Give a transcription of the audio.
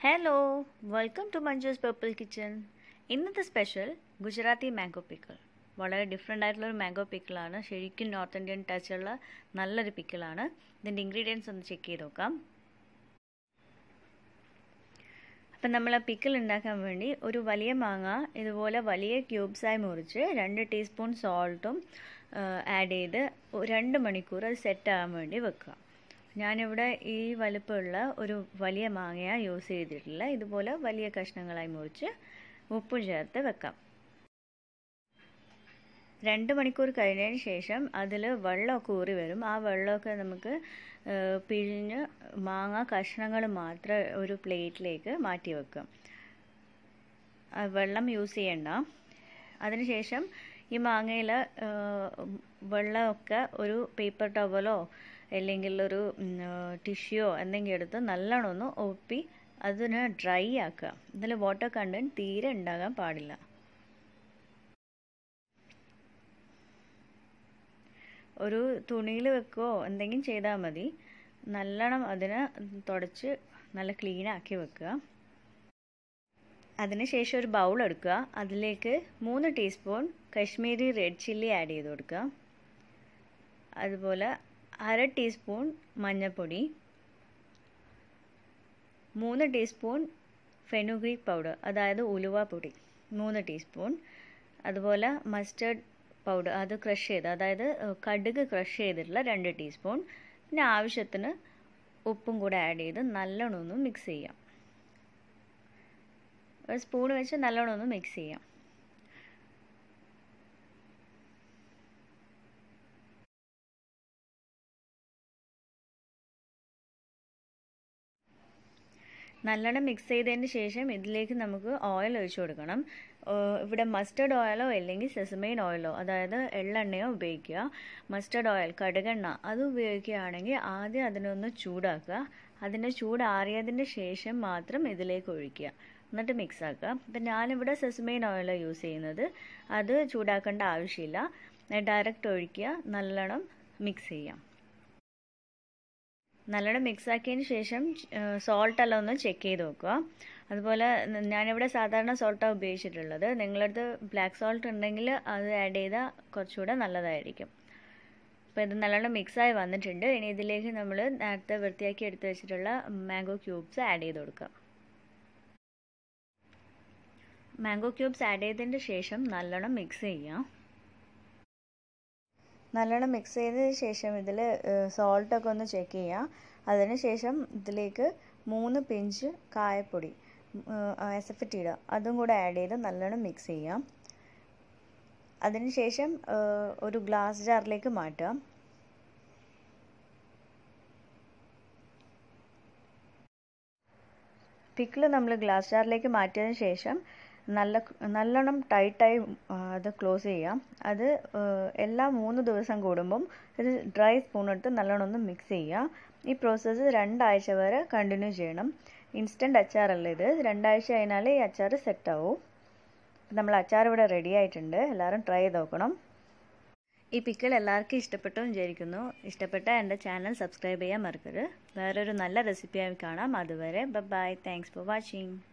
hello welcome to Manju's purple kitchen ഇന്നത്തെ special Gujarati mango pickle വളരെ different ആയിട്ടുള്ളൊരു മാംഗോ പിക്കിളാണ് ശരിക്കും നോർത്ത് ഇന്ത്യൻ ടച്ചുള്ള നല്ലൊരു പിക്കിളാണ് ഇതിൻ്റെ ഇൻഗ്രീഡിയൻസ് ഒന്ന് ചെക്ക് ചെയ്ത് നോക്കാം അപ്പം നമ്മൾ ആ പിക്കിൾ ഉണ്ടാക്കാൻ വേണ്ടി ഒരു വലിയ മാങ്ങ ഇതുപോലെ വലിയ ക്യൂബ്സായി മുറിച്ച് രണ്ട് ടീസ്പൂൺ സോൾട്ടും ആഡ് ചെയ്ത് രണ്ട് മണിക്കൂർ അത് സെറ്റ് ആകാൻ വേണ്ടി വെക്കുക ഞാനിവിടെ ഈ വലുപ്പമുള്ള ഒരു വലിയ മാങ്ങയാണ് യൂസ് ചെയ്തിട്ടില്ല ഇതുപോലെ വലിയ കഷ്ണങ്ങളായി മുറിച്ച് ഉപ്പും ചേർത്ത് വെക്കാം രണ്ട് മണിക്കൂർ കഴിഞ്ഞതിന് ശേഷം അതിൽ വെള്ളമൊക്കെ ഊറി വരും ആ വെള്ളമൊക്കെ നമുക്ക് പിഴിഞ്ഞ് മാങ്ങ കഷ്ണങ്ങൾ മാത്രം ഒരു പ്ലേറ്റിലേക്ക് മാറ്റി വെക്കാം വെള്ളം യൂസ് ചെയ്യണ്ട അതിനുശേഷം ഈ മാങ്ങയിൽ വെള്ളമൊക്കെ ഒരു പേപ്പർ ടവലോ അല്ലെങ്കിൽ ഒരു ടിഷ്യോ എന്തെങ്കിലും എടുത്ത് നല്ലോണം ഒന്ന് ഒപ്പി അതിന് ഡ്രൈ ആക്കുക ഇതിൽ വാട്ടർ കണ്ടൻറ്റ് തീരെ ഉണ്ടാകാൻ പാടില്ല ഒരു തുണിയിൽ വെക്കുകയോ എന്തെങ്കിലും ചെയ്താൽ മതി നല്ലോണം അതിനെ തുടച്ച് നല്ല ക്ലീൻ ആക്കി വെക്കുക അതിനുശേഷം ഒരു ബൗൾ എടുക്കുക അതിലേക്ക് മൂന്ന് teaspoon Kashmiri red chilli add ചെയ്ത് കൊടുക്കുക അതുപോലെ അര ടീസ്പൂൺ മഞ്ഞൾപ്പൊടി മൂന്ന് ടീസ്പൂൺ ഫെനുഗ്രീക് പൗഡർ അതായത് ഉലുവ പൊടി മൂന്ന് ടീസ്പൂൺ അതുപോലെ മസ്റ്റേർഡ് പൗഡർ അത് ക്രഷ് ചെയ്ത് അതായത് കടുക് ക്രഷ് ചെയ്തിട്ടുള്ള രണ്ട് ടീസ്പൂൺ പിന്നെ ആവശ്യത്തിന് ഉപ്പും കൂടെ ആഡ് ചെയ്ത് നല്ലോണം ഒന്ന് മിക്സ് ചെയ്യാം ഒരു സ്പൂൺ വെച്ച് നല്ലോണം ഒന്ന് മിക്സ് ചെയ്യാം നല്ലോണം മിക്സ് ചെയ്തതിന് ശേഷം ഇതിലേക്ക് നമുക്ക് ഓയിൽ ഒഴിച്ചു കൊടുക്കണം ഇവിടെ മസ്റ്റർഡ് ഓയിലോ അല്ലെങ്കിൽ സെസമൈൻ ഓയിലോ അതായത് എള്ളെണ്ണയോ ഉപയോഗിക്കുക മസ്റ്റർഡ് ഓയിൽ കടുകെണ്ണ അത് ഉപയോഗിക്കുകയാണെങ്കിൽ ആദ്യം അതിനൊന്ന് ചൂടാക്കുക അതിൻ്റെ ചൂടാറിയതിന് ശേഷം മാത്രം ഇതിലേക്ക് ഒഴിക്കുക എന്നിട്ട് മിക്സ് ആക്കുക ഇപ്പം ഞാനിവിടെ സെസമൈൻ ഓയിലാണ് യൂസ് ചെയ്യുന്നത് അത് ചൂടാക്കേണ്ട ആവശ്യമില്ല ഡയറക്റ്റ് ഒഴിക്കുക നല്ലോണം മിക്സ് ചെയ്യാം നല്ലോണം മിക്സ് ആക്കിയതിന് ശേഷം സോൾട്ട് എല്ലാം ഒന്ന് ചെക്ക് ചെയ്ത് നോക്കുക അതുപോലെ ഞാനിവിടെ സാധാരണ സോൾട്ടാണ് ഉപയോഗിച്ചിട്ടുള്ളത് നിങ്ങളടുത്ത് ബ്ലാക്ക് സോൾട്ട് ഉണ്ടെങ്കിൽ അത് ആഡ് ചെയ്താൽ കുറച്ചുകൂടെ നല്ലതായിരിക്കും അപ്പോൾ ഇത് നല്ലോണം മിക്സായി വന്നിട്ടുണ്ട് ഇനി ഇതിലേക്ക് നമ്മൾ നേരത്തെ വൃത്തിയാക്കി എടുത്ത് വെച്ചിട്ടുള്ള മാംഗോ ക്യൂബ്സ് ആഡ് ചെയ്ത് കൊടുക്കുക മാംഗോ ക്യൂബ്സ് ആഡ് ചെയ്തതിന് ശേഷം നല്ലോണം മിക്സ് ചെയ്യാം നല്ലോണം മിക്സ് ചെയ്തതിന് ശേഷം ഇതിൽ സോൾട്ടൊക്കെ ഒന്ന് ചെക്ക് ചെയ്യാം അതിനുശേഷം ഇതിലേക്ക് മൂന്ന് പിഞ്ച് കായപ്പൊടി എസഫറ്റ് ഇടുക അതും കൂടെ ആഡ് ചെയ്ത് നല്ലോണം മിക്സ് ചെയ്യാം അതിനുശേഷം ഒരു ഗ്ലാസ് ജാറിലേക്ക് മാറ്റാം പിക്കിൾ നമ്മൾ ഗ്ലാസ് ജാറിലേക്ക് മാറ്റിയതിന് ശേഷം നല്ല നല്ലോണം ടൈറ്റായി അത് ക്ലോസ് ചെയ്യാം അത് എല്ലാ മൂന്ന് ദിവസം കൂടുമ്പം ഒരു ഡ്രൈ സ്പൂൺ എടുത്ത് നല്ലോണം ഒന്ന് മിക്സ് ചെയ്യുക ഈ പ്രോസസ്സ് രണ്ടാഴ്ച വരെ കണ്ടിന്യൂ ചെയ്യണം ഇൻസ്റ്റൻറ്റ് അച്ചാറല്ല ഇത് രണ്ടാഴ്ച കഴിഞ്ഞാൽ ഈ അച്ചാർ സെറ്റ് ആവും നമ്മൾ അച്ചാർ ഇവിടെ റെഡി ആയിട്ടുണ്ട് എല്ലാവരും ട്രൈ ചെയ്ത് നോക്കണം ഈ പിക്കിൾ എല്ലാവർക്കും ഇഷ്ടപ്പെട്ടു വിചാരിക്കുന്നു ഇഷ്ടപ്പെട്ട എൻ്റെ ചാനൽ സബ്സ്ക്രൈബ് ചെയ്യാൻ മറക്കരുത് വേറൊരു നല്ല റെസിപ്പിയായി കാണാം അതുവരെ ബൈ താങ്ക്സ് ഫോർ വാച്ചിങ്